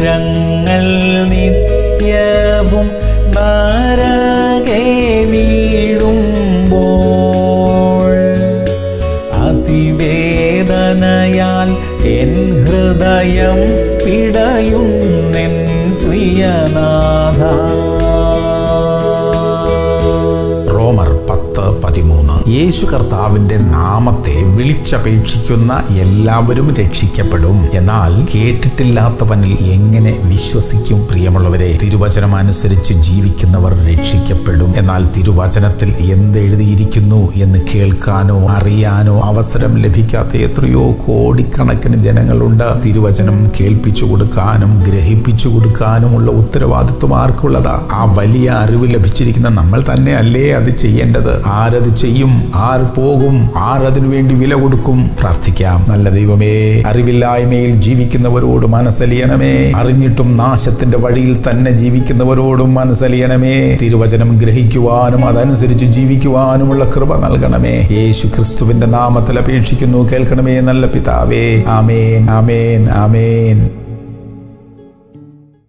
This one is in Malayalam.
ശരീരങ്ങൾ നിത്യവും നരകെ വീഴുമ്പോൾ അതിവേദനയാൽ എൻ ഹൃദയം പിടയുന്നെൻ പ്രിയനാഥ റോമർ പത്ത് പതിമൂന്ന് യേശു കർത്താവിന്റെ നാമത്തെ വിളിച്ചപേക്ഷിക്കുന്ന എല്ലാവരും രക്ഷിക്കപ്പെടും എന്നാൽ കേട്ടിട്ടില്ലാത്തവനിൽ എങ്ങനെ വിശ്വസിക്കും പ്രിയമുള്ളവരെ തിരുവചനം അനുസരിച്ച് ജീവിക്കുന്നവർ രക്ഷിക്കപ്പെടും എന്നാൽ തിരുവചനത്തിൽ എന്തെഴുതിയിരിക്കുന്നു എന്ന് കേൾക്കാനോ അറിയാനോ അവസരം ലഭിക്കാത്ത എത്രയോ കോടിക്കണക്കിന് ജനങ്ങളുണ്ട് തിരുവചനം കേൾപ്പിച്ചു കൊടുക്കാനും ഗ്രഹിപ്പിച്ചു കൊടുക്കാനുമുള്ള ഉത്തരവാദിത്വം ആർക്കുള്ളതാ ആ വലിയ അറിവ് ലഭിച്ചിരിക്കുന്ന നമ്മൾ തന്നെ അല്ലേ അത് ചെയ്യേണ്ടത് ആരത് ചെയ്യും ആർ പോകും ആർ അതിനു വേണ്ടി വില കൊടുക്കും പ്രാർത്ഥിക്കാം നല്ല ദൈവമേ അറിവില്ലായ്മയിൽ ജീവിക്കുന്നവരോട് മനസ്സലിയണമേ അറിഞ്ഞിട്ടും നാശത്തിന്റെ വഴിയിൽ തന്നെ ജീവിക്കുന്നവരോടും മനസ്സലിയണമേ തിരുവചനം ഗ്രഹിക്കുവാനും അതനുസരിച്ച് ജീവിക്കുവാനുമുള്ള കൃപ നൽകണമേ യേശു ക്രിസ്തുവിന്റെ നാമത്തിൽ അപേക്ഷിക്കുന്നു കേൾക്കണമേ നല്ല പിതാവേ ആമേൻ ആമേൻ ആമേൻ